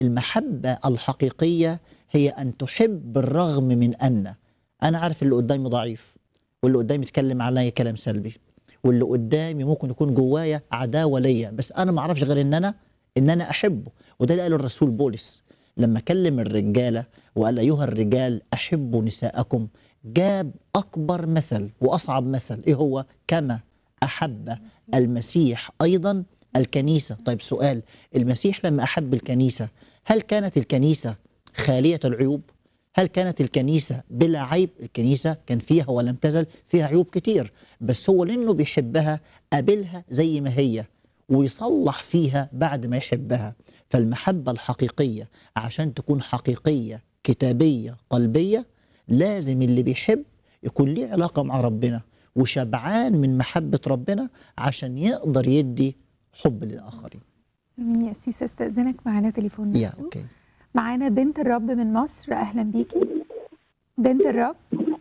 المحبة الحقيقية هي أن تحب بالرغم من أن أنا عارف اللي قدامي ضعيف واللي قدامي يتكلم عليا كلام سلبي واللي قدامي ممكن يكون جوايا عداوة ليا بس أنا ما أعرفش غير إن أنا إن أنا أحبه وده اللي قاله الرسول بولس لما كلم الرجالة وقال أيها الرجال أحبوا نساءكم جاب أكبر مثل وأصعب مثل إيه هو كما أحب المسيح أيضا الكنيسة طيب سؤال المسيح لما أحب الكنيسة هل كانت الكنيسة خالية العيوب هل كانت الكنيسة بلا عيب الكنيسة كان فيها ولم تزل فيها عيوب كتير بس هو لأنه بيحبها قابلها زي ما هي ويصلح فيها بعد ما يحبها فالمحبة الحقيقية عشان تكون حقيقية كتابية قلبية لازم اللي بيحب يكون ليه علاقة مع ربنا وشبعان من محبة ربنا عشان يقدر يدي حب للآخرين امين يا سيسة استأذنك معانا تليفون يا برضو. أوكي معانا بنت الرب من مصر أهلا بيكي بنت الرب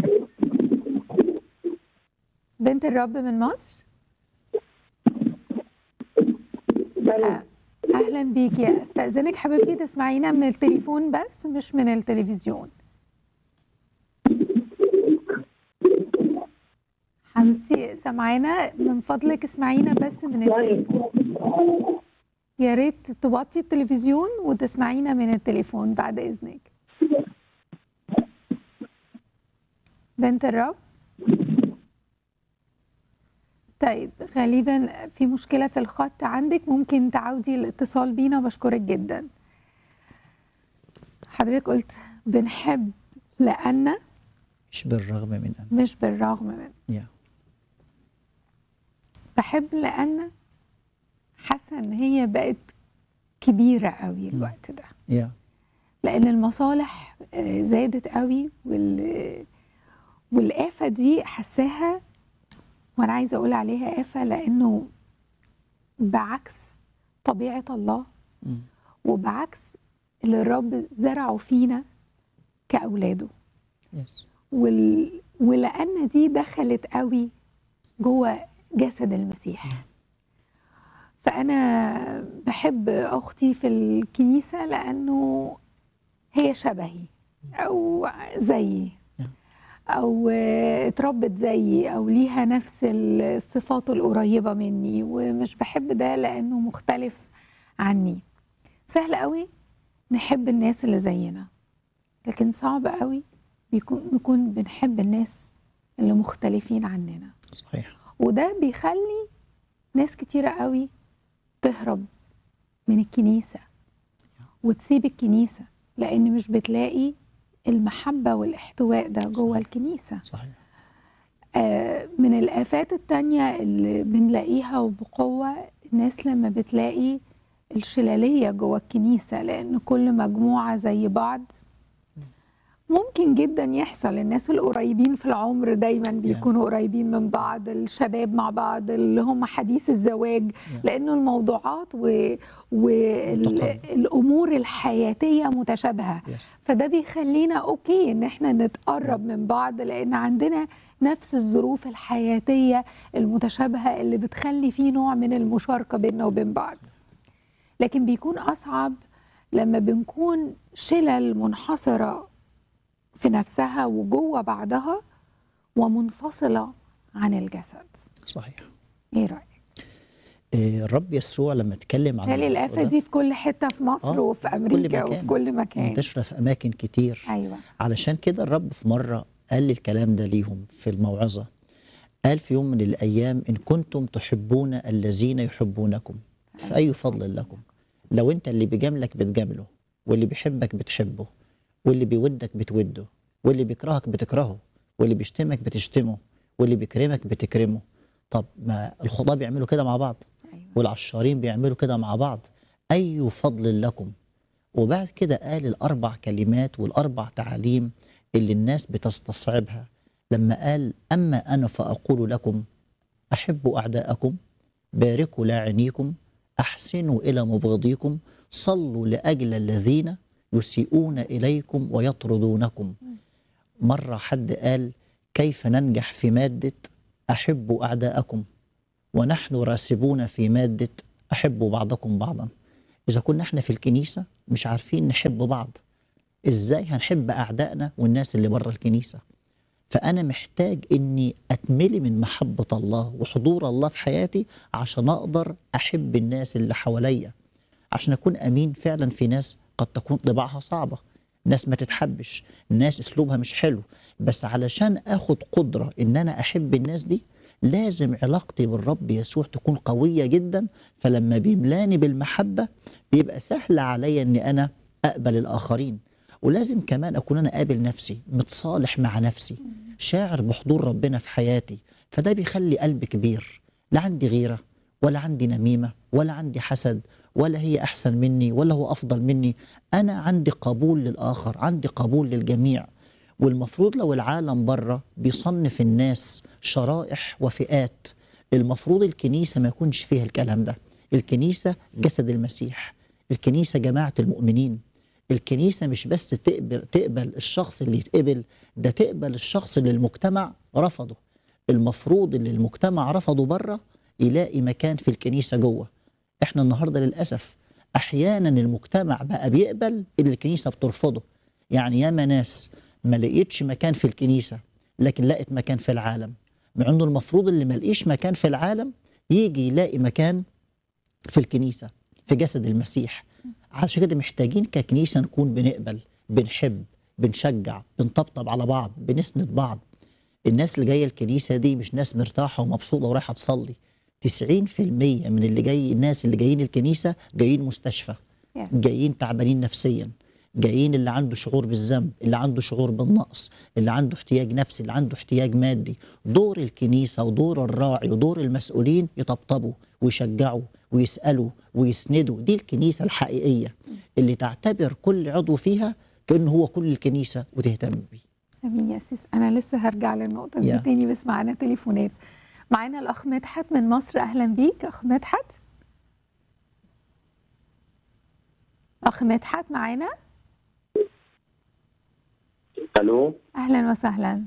بنت الرب من مصر آه، أهلا بيكي استأذنك حبيبتي تسمعينا من التليفون بس مش من التلفزيون حبيبتي سامعانا من فضلك اسمعينا بس من التليفون يا ريت توطي التلفزيون وتسمعينا من التليفون بعد اذنك بنت الرب طيب غالبا في مشكلة في الخط عندك ممكن تعودي الاتصال بينا بشكرك جدا حضرتك قلت بنحب لأن مش بالرغم من أن مش بالرغم من يا بحب لأن حاسة إن هي بقت كبيرة قوي الوقت ده يا لان المصالح آه، زادت قوي وال والآفة دي حساها وانا عايزة اقول عليها آفة لانه بعكس طبيعة الله مم. وبعكس اللي الرب زرعه فينا كأولاده يس وال... ولأن دي دخلت قوي جوه جسد المسيح فأنا بحب أختي في الكنيسة لأنه هي شبهي أو زيي أو اتربت زيي أو ليها نفس الصفات القريبة مني ومش بحب ده لأنه مختلف عني سهل قوي نحب الناس اللي زينا لكن صعب قوي بيكون نكون بنحب الناس اللي مختلفين عننا صحيح وده بيخلي ناس كتيرة قوي تهرب من الكنيسة وتسيب الكنيسة لأن مش بتلاقي المحبة والاحتواء ده جوه الكنيسة صحيح آه، من الآفات التانية اللي بنلاقيها وبقوة الناس لما بتلاقي الشلالية جوه الكنيسة لأن كل مجموعة زي بعض ممكن جدا يحصل الناس القريبين في العمر دايما بيكونوا قريبين من بعض الشباب مع بعض اللي هم حديث الزواج لأنه الموضوعات متقاربة. والأمور الحياتية متشابهة يس فده بيخلينا اوكي ان احنا نتقرب من بعض لان عندنا نفس الظروف الحياتيه المتشابهه اللي بتخلي فيه نوع من المشاركه بيننا وبين بعض لكن بيكون اصعب لما بنكون شلل منحصره في نفسها وجوه بعضها ومنفصله عن الجسد صحيح ايه رايك إيه، الرب يسوع لما اتكلم عن هل الموضوع الآفة ده دي في كل حتة في مصر آه، وفي في كل أمريكا مكان. وفي كل مكان منتشرة في أماكن كتير أيوة علشان كده الرب في مرة قال لي الكلام ده ليهم في الموعظة قال في يوم من الأيام إن كنتم تحبون الذين يحبونكم فأي فضل لكم لو أنت اللي بيجاملك بتجامله واللي بيحبك بتحبه واللي بيودك بتوده واللي بيكرهك بتكرهه واللي بيشتمك بتشتمه واللي بيكرمك بتكرمه طب ما الخطاة بيعملوا كده مع بعض أيوة والعشارين بيعملوا كده مع بعض أي فضل لكم وبعد كده قال الأربع كلمات والأربع تعاليم اللي الناس بتستصعبها لما قال أما أنا فأقول لكم أحبوا أعداءكم باركوا لاعنيكم أحسنوا إلى مبغضيكم صلوا لأجل الذين يسيئون إليكم ويطردونكم مرة حد قال كيف ننجح في مادة أحبوا أعداءكم ونحن راسبون في مادة أحبوا بعضكم بعضا إذا كنا احنا في الكنيسة مش عارفين نحب بعض ازاي هنحب اعدائنا والناس اللي بره الكنيسه فانا محتاج اني اتملي من محبه الله وحضور الله في حياتي عشان اقدر احب الناس اللي حواليا عشان اكون امين فعلا في ناس قد تكون طباعها صعبه ناس ما تتحبش ناس اسلوبها مش حلو بس علشان اخد قدره ان انا احب الناس دي لازم علاقتي بالرب يسوع تكون قويه جدا فلما بيملاني بالمحبه بيبقى سهل عليا ان انا اقبل الاخرين ولازم كمان اكون انا قابل نفسي متصالح مع نفسي شاعر بحضور ربنا في حياتي فده بيخلي قلبي كبير لا عندي غيره ولا عندي نميمه ولا عندي حسد ولا هي احسن مني ولا هو افضل مني انا عندي قبول للاخر عندي قبول للجميع والمفروض لو العالم بره بيصنف الناس شرائح وفئات المفروض الكنيسه ما يكونش فيها الكلام ده الكنيسه جسد المسيح الكنيسه جماعه المؤمنين الكنيسه مش بس تقبل تقبل الشخص اللي يتقبل ده تقبل الشخص اللي المجتمع رفضه المفروض اللي المجتمع رفضه بره يلاقي مكان في الكنيسه جوه احنا النهارده للاسف احيانا المجتمع بقى بيقبل اللي الكنيسه بترفضه يعني ياما ناس ما لقيتش مكان في الكنيسه لكن لقت مكان في العالم مع انه المفروض اللي ما لقيش مكان في العالم يجي يلاقي مكان في الكنيسه في جسد المسيح عشان كده محتاجين ككنيسه نكون بنقبل بنحب بنشجع بنطبطب على بعض بنسند بعض الناس اللي جايه الكنيسه دي مش ناس مرتاحه ومبسوطه ورايحه تصلي 90% من اللي جاي الناس اللي جايين الكنيسه جايين مستشفى Yes. جايين تعبانين نفسيا جايين اللي عنده شعور بالذنب اللي عنده شعور بالنقص اللي عنده احتياج نفسي اللي عنده احتياج مادي دور الكنيسة ودور الراعي ودور المسؤولين يطبطبوا ويشجعوا ويسألوا ويسندوا دي الكنيسة الحقيقية اللي تعتبر كل عضو فيها كأنه هو كل الكنيسة وتهتم بيه امين يا سيس انا لسه هرجع للنقطه دي يا. تاني بس معانا تليفونات معانا الاخ مدحت من مصر اهلا بيك اخ مدحت اخ مدحت معانا الو اهلا وسهلا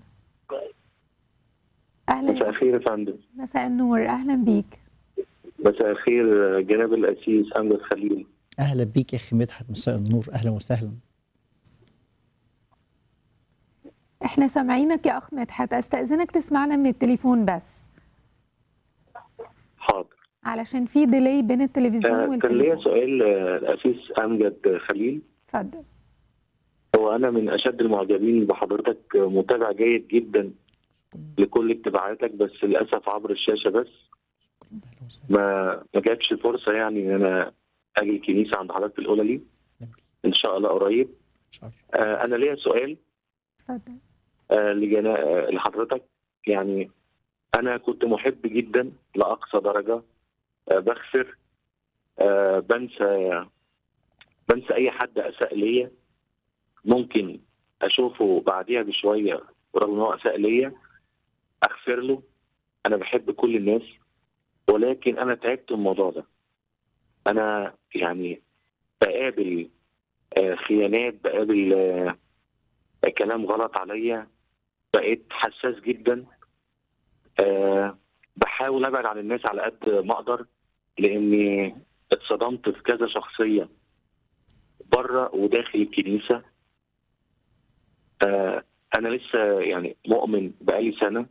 مساء اهلا الخير يا فندم مساء النور اهلا بيك مساء الخير جناب الاسيس امجد خليل أهلا بيك يا أخي مدحت مساء النور أهلا وسهلا احنا سامعينك يا اخ مدحت استاذنك تسمعنا من التليفون بس حاضر علشان في ديلي بين التلفزيون آه، كان ليا والتليفون سؤال آه، الاسيس امجد خليل اتفضل هو انا من اشد المعجبين بحضرتك آه، متابع جيد جدا لكل اتباعاتك بس للاسف عبر الشاشه بس أهلا وسهلا ما ما جاتش فرصه يعني ان انا اجي الكنيسه عند حضرتك الاولى لي أهلا بيك. ان شاء الله قريب شرف. آه، انا ليا سؤال اتفضل آه، لجنا... آه، لحضرتك يعني انا كنت محب جدا لاقصى درجه آه، بغفر آه، بنسى بنسى اي حد اساء ليا ممكن اشوفه بعديها بشويه ورغم ان هو اساء ليا اغفر له انا بحب كل الناس ولكن انا تعبت من الموضوع ده انا يعني بقابل آه، خيانات بقابل آه، كلام غلط عليا بقيت حساس جدا أه بحاول ابعد عن الناس على قد ما اقدر لاني اتصدمت في كذا شخصيه بره وداخل الكنيسه أه انا لسه يعني مؤمن بقالي سنه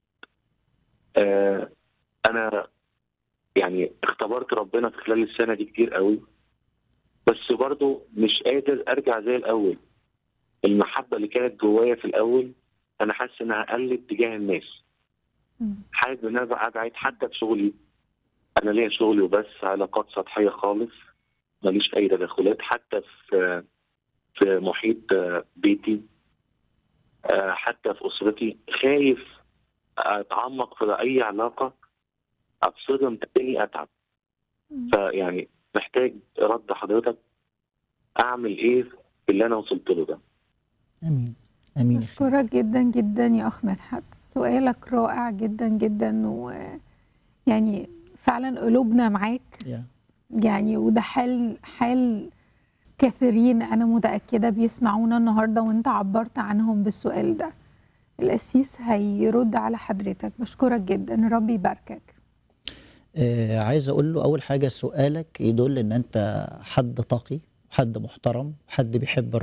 أه انا يعني اختبرت ربنا في خلال السنه دي كتير قوي بس برضو مش قادر ارجع زي الاول المحبه اللي كانت جوايا في الاول انا حاسس انها قلت تجاه الناس مم. حابب ان انا ابعد حتى في شغلي انا ليا شغلي وبس علاقات سطحيه خالص ماليش اي تدخلات حتى في في محيط آه، بيتي آه، حتى في اسرتي خايف اتعمق في اي علاقه اتصدم تاني اتعب مم. فيعني محتاج رد حضرتك اعمل ايه في اللي انا وصلت له ده امين امين يا أخي. بشكرك جدا جدا يا اخ مدحت سؤالك رائع جدا جدا ويعني فعلا قلوبنا معاك يا. يعني وده حال حال كثيرين انا متاكده بيسمعونا النهارده وانت عبرت عنهم بالسؤال ده القسيس هيرد على حضرتك بشكرك جدا ربي يباركك آه عايز اقول له اول حاجه سؤالك يدل ان انت حد تقي حد محترم حد بيحب